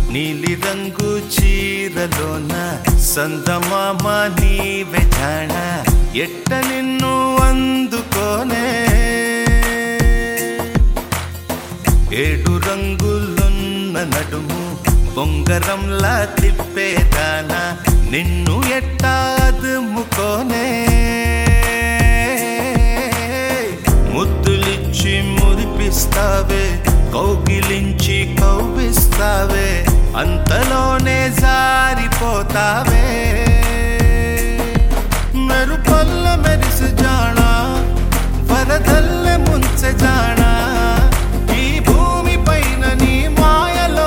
నీలి రంగు చీరలోన సందమామ నీవే జాణ ఎట్ట నిన్ను అందుకోనే ఏడు రంగులున్న నడుము బొంగరంలా తిప్పేదాన నిన్ను ఎట్టాదుముకోనే ముద్దులిచ్చి మురిపిస్తావే కౌగిలించి కౌగిస్తావే అంతలోనే జారిపోతావే